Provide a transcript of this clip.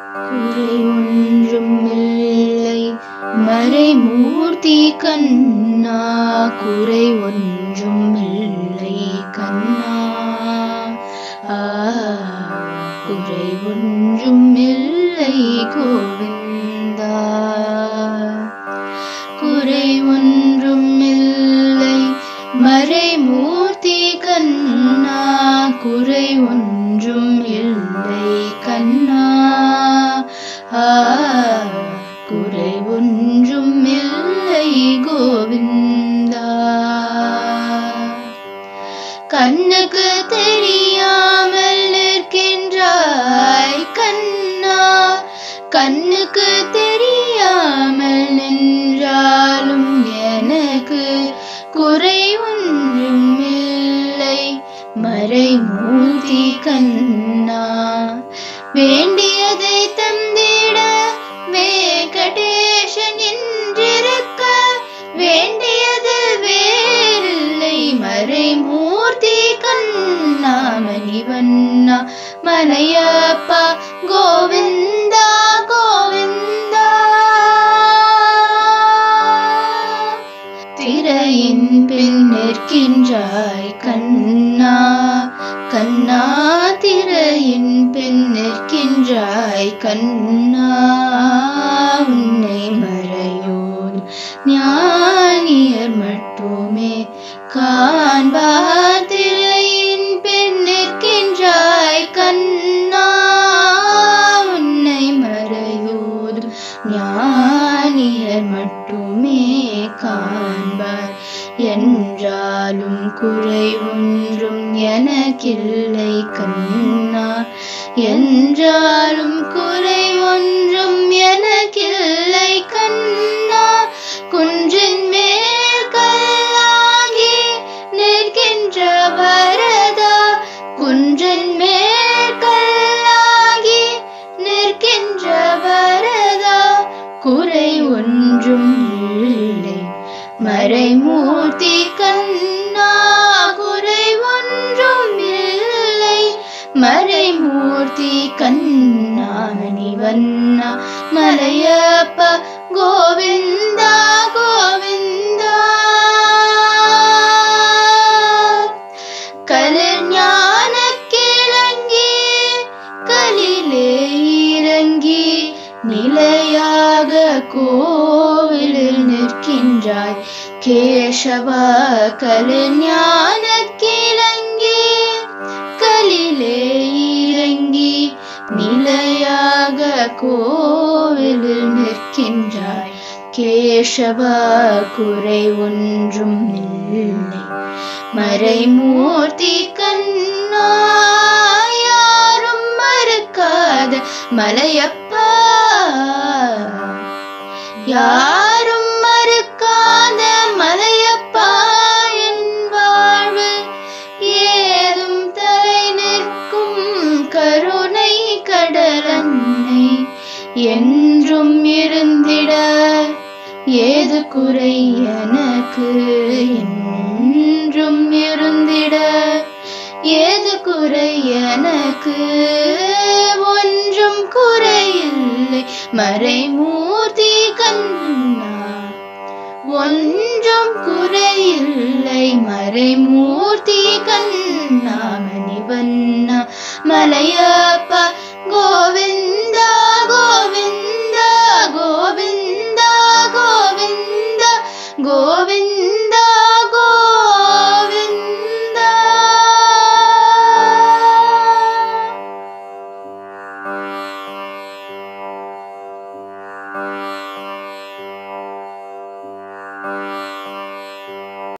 குறை ஒன்றும் இல்லை மறைமூர்த்தி கண்ணா குறை ஒன்றும் இல்லை கண்ணா ஆ, குறை ஒன்றும் இல்லை கோவிந்தா குறை ஒன்றும் இல்லை மறைமூர்த்தி கண்ணா குறை ஒன்றும் இல்லை கண்ணா ஆ, குறை ஒன்றும் இல்லை கோவிந்தா கண்ணுக்கு தெரியாமல் நிற்கின்றாய் கண்ணா கண்ணுக்கு தெரியாமல் நின்றாலும் எனக்கு குறை ஒன்றும் இல்லை மறைமூர்த்தி கண்ணா வேண்டியதை தந்திட வேங்கடேசன் என்றிருக்க வேண்டியது வேறில்லை மறைமூர்த்தி கண்ணா மணிவண்ணா மலையப்பா கோவிந்தா கோவிந்தா திரையின் பின் நிற்கின்றாய் கண்ணா கண்ணா திரையின் பின் நிற்கின்றாய் கண்ணா உன்னை மறையோர் ஞானியர் மட்டுமே காண்பார் திரையின் பின் நிற்கின்றாய் கண்ணா உன்னை மறையோர் ஞானியர் மட்டுமே காண்பார் என்றாலும் குறை ஒன்றும் எனக்கில்லை கண்ணா என்றாலும் குறை ஒன்றும் எனக்கில்லை கண்ணா குன்றின் மேல் கல்லாகி நிற்கின்ற வரதா குன்றின் மேல் கல்லாகி நிற்கின்ற வரதா குறை ஒன்றும் இல்லை மறைமூர்த்தி கண்ணா குறை ஒன்றும் இல்லை மறைமூர்த்தி கண்ணா மணிவண்ணா மலையப்ப கோவிந்தா கோவிந்தா கலர் ஞான கிழங்கி கலிலே இறங்கி நிலையாக கோவிலில் நிற்கின்றாய் கேசவா கலைஞான கிழங்கி கலிலே இறங்கி நிலையாக கோவிலில் நிற்கின்றாய் கேசவா குறை ஒன்றும் இல்லை மறைமூர்த்தி கண்ணா யாரும் மறுக்காத மலையப்பா யாரும் மறுக்காத மலையப்பா என் வாழ்வில் ஏதும் தலை நிற்கும் கருணை கடலன்னை என்றும் இருந்திட ஏது குறை எனக்கு என்றும் இருந்திட ஏது குறை எனக்கு ஒன்றும் குறையில்லை மறைமூர்த்தி கண்ணா ஒன்றும் குறையில்லை மறைமூர்த்தி கண்ணா மணிவண்ணா மலையப்பா